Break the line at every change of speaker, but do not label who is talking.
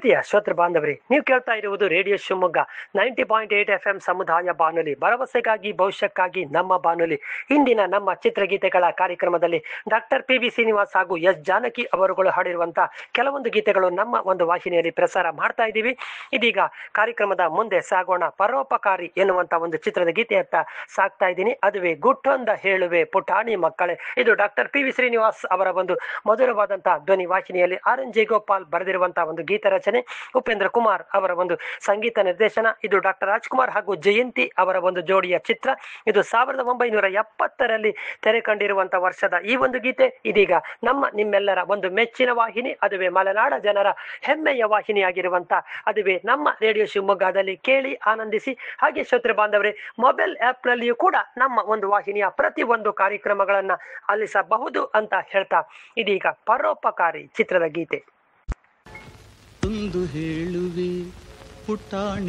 ಪ್ರೀತಿಯ ಶ್ರೋತೃ ಬಾಂಧವರೇ ನೀವು ಕೇಳ್ತಾ ಇರುವುದು radio Shivamogga ninety point eight F M ಸಮುದಾಯ ಬಾನುಲಿ ಭರವಸೆಗಾಗಿ ಭವಿಷ್ಯಕ್ಕಾಗಿ ನಮ್ಮ ಬಾನುಲಿ ಇಂದಿನ ನಮ್ಮ ಚಿತ್ರಗೀತೆಗಳ ಕಾರ್ಯಕ್ರಮದಲ್ಲಿ ಡಾಕ್ಟರ್ ಪಿ ವಿ ಶ್ರೀನಿವಾಸ್ ಹಾಗೂ ಎಸ್ ಜಾನಕಿ ಅವರುಗಳು ಹಾಡಿರುವಂತಹ ಕೆಲವೊಂದು ಗೀತೆಗಳು ನಮ್ಮ ಒಂದು ವಾಹಿನಿಯಲ್ಲಿ ಪ್ರಸಾರ ಮಾಡ್ತಾ ಇದ್ದೀವಿ ಇದೀಗ ಕಾರ್ಯಕ್ರಮದ ಮುಂದೆ ಸಾಗೋಣ ಪರೋಪಕಾರಿ ಎನ್ನುವಂತ ಒಂದು ಚಿತ್ರದ ಗೀತೆಯತ್ತ ಸಾಕ್ತಾ ಇದ್ದೀನಿ ಅದುವೇ ಗುಟ್ಟೊಂದ ಹೇಳುವೆ ಪುಟಾಣಿ ಮಕ್ಕಳೇ ಇದು ಡಾಕ್ಟರ್ ಪಿ ವಿ ಶ್ರೀನಿವಾಸ್ ಅವರ ಒಂದು ಮಧುರವಾದಂತಹ ಧ್ವನಿ ವಾಹಿನಿಯಲ್ಲಿ ಆರ್ ಎನ್ ಜಯಗೋಪಾಲ್ ಬರೆದಿರುವಂತಹ ಒಂದು ಗೀತ ರಚನೆ ಉಪೇಂದ್ರ ಕುಮಾರ್ ಅವರ ಒಂದು ಸಂಗೀತ ನಿರ್ದೇಶನ ಇದು ಡಾಕ್ಟರ್ ರಾಜ್ಕುಮಾರ್ ಹಾಗೂ ಜಯಂತಿ ಅವರ ಒಂದು ಜೋಡಿಯ ಚಿತ್ರ ಇದು ಸಾವಿರದ ಒಂಬೈನೂರ ಎಪ್ಪತ್ತರಲ್ಲಿ ತೆರೆ ಕಂಡಿರುವಂತಹ ವರ್ಷದ ಈ ಒಂದು ಗೀತೆ ಇದೀಗ ನಮ್ಮ ನಿಮ್ಮೆಲ್ಲರ ಒಂದು ಮೆಚ್ಚಿನ ವಾಹಿನಿ ಅದುವೇ ಮಲೆನಾಡ ಜನರ ಹೆಮ್ಮೆಯ ವಾಹಿನಿಯಾಗಿರುವಂತ ಅದುವೇ ನಮ್ಮ ರೇಡಿಯೋ ಶಿವಮೊಗ್ಗದಲ್ಲಿ ಕೇಳಿ ಆನಂದಿಸಿ ಹಾಗೆ ಶ್ರೋತೃ ಬಾಂಧವರೇ ಮೊಬೈಲ್ ಆಪ್ ನಲ್ಲಿಯೂ ಕೂಡ ನಮ್ಮ ಒಂದು ವಾಹಿನಿಯ ಪ್ರತಿ ಒಂದು ಕಾರ್ಯಕ್ರಮಗಳನ್ನ ಆಲಿಸಬಹುದು ಅಂತ ಹೇಳ್ತಾ ಇದೀಗ ಪರೋಪಕಾರಿ ಚಿತ್ರದ ಗೀತೆ
ಒಂದು ಹೇಳುವೆ ಪುಟಾಣಿ